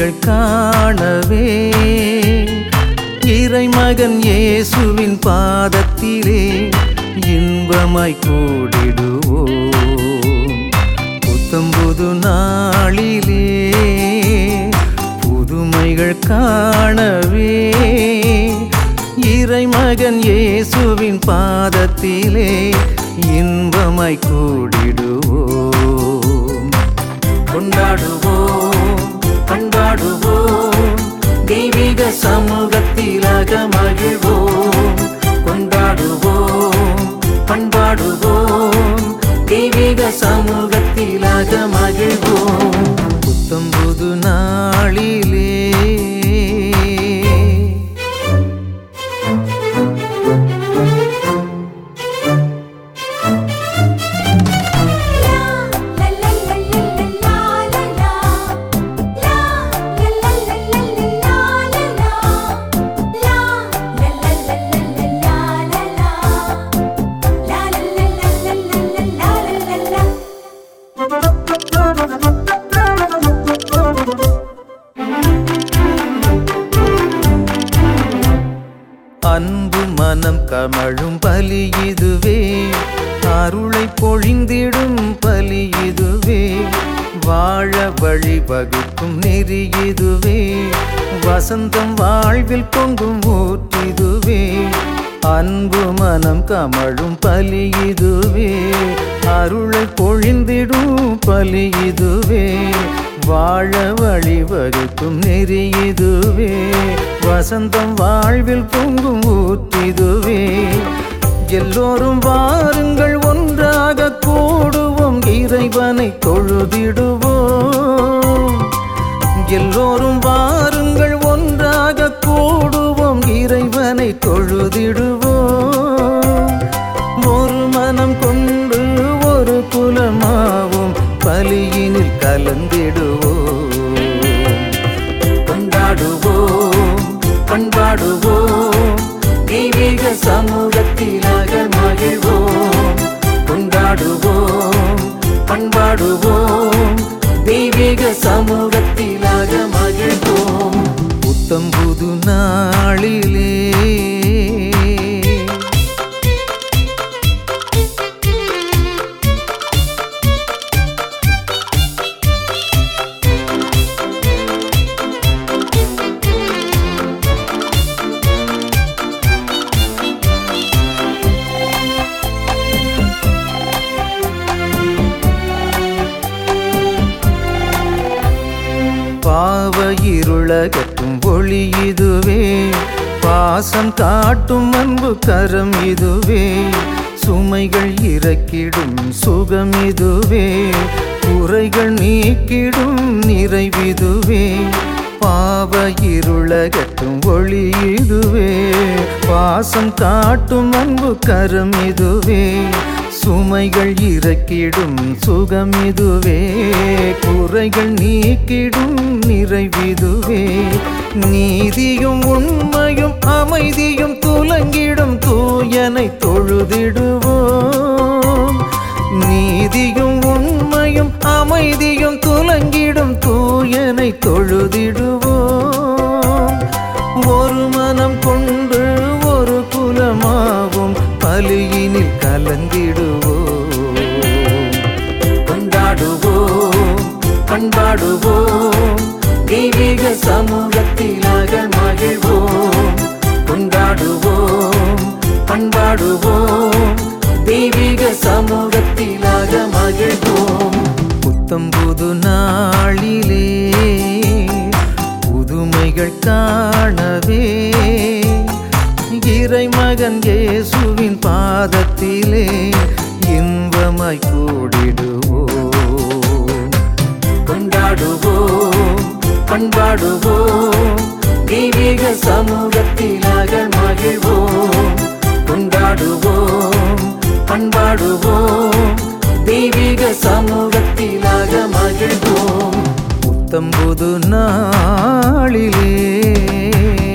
புதுமைகள் காணவே இறைமகன் இயேசுவின் பாதத்திலே இன்பமாய் கூடிடுவோம் புத்தம்புது நாளிலே புதுமைகள் காணவே இறைமகன் இயேசுவின் பாதத்திலே இன்பமாய் கூடிடுவோம் கொண்டாடுவோம் பண்பாடுவோம் தெய்வீக சமூகத்திலாக மகிழ்வோம் கொண்டாடுவோம் பண்பாடுவோம் தெய்வீக சமூகத்திலாக மகிழ்வோம் புத்தம்புது நாளிலே La la la la la la la La la la la la la la la La la la la la la la la La la la la la la la la la அன்பு மனம் கமழும் பலி இதுவே அருளை பொழிந்திடும் பலி இதுவே வாழ வழிவகுக்கும் நெறி இதுவே வசந்தம் வாழ்வில் பொங்கும் ஊற்றிதுவே அன்பு மனம் கமழும் பலி இதுவே அருளை பொழிந்திடும் பலி இதுவே வாழ வழிவகுக்கும் நெறி இதுவே வசந்தம் வாழ்வில் பொங்கும் ஊற்றிதுவே எல்லோரும் வாருங்கள் ஒன்றாக கூடுவோம் இறைவனை தொழுதிடுவோம் எல்லோரும் வாருங்கள் ஒன்றாக கூடுவோம் இறைவனை தொழுதிடுவோம் ஒரு மனம் கொண்டு ஒரு குலமாவும் பலியினில் கலந்திடுவோம் கொண்டாடுவோம் பண்பாடுவோம் தெய்வீக சமூகத்திலாக மகிழ்வோம் கொண்டாடுவோம் பண்பாடுவோம் தெய்வீக சமூகத்திலாக மகிழ்வோம் புத்தம் புது நாளிலே பாவ இருளகற்றும் ஒளி இதுவே பாசம் காட்டும் அன்பு கரம் இதுவே சுமைகள் இறக்கிடும் சுகம் இதுவே குறைகள் நீக்கிடும் நிறைவிதுவே பாவ இருளகற்றும் ஒளி இதுவே பாசம் காட்டும் அன்பு கரம் இதுவே சுமைகள் இறக்கிடும் சுகம் இதுவே குறைகள் நீக்கிடும் நிறைவிதுவே நீதியும் உண்மையும் அமைதியும் துலங்கிடும் தூயனை தொழுதிடுவோம் நீதியும் உண்மையும் அமைதியும் துலங்கிடும் தூயனை தொழுதிடுவோம் ஒரு மனம் கொண்டு ஒரு குலமாவும் பலியினில் கலந்திடுவோம் கொண்டாடுவோம் பண்பாடுவோம் தெய்வீக சமூகத்திலாக மகிழ்வோம் கொண்டாடுவோம் பண்பாடுவோம் தெய்வீக சமூகத்திலாக மகிழ்வோம் புத்தம் புது நாளிலே புதுமைகள் காணவே இறைமகன் இயேசுவின் பாதத்திலே இன்பமாய் கூடிடுவோம் கொண்டாடுவோம் பண்பாடுவோம் தெய்வீக சமூகத்திலாக மகிழ்வோம் கொண்டாடுவோம் பண்பாடுவோம் தெய்வீக சமூகத்திலாக மகிழ்வோம் புத்தம்புது நாளிலே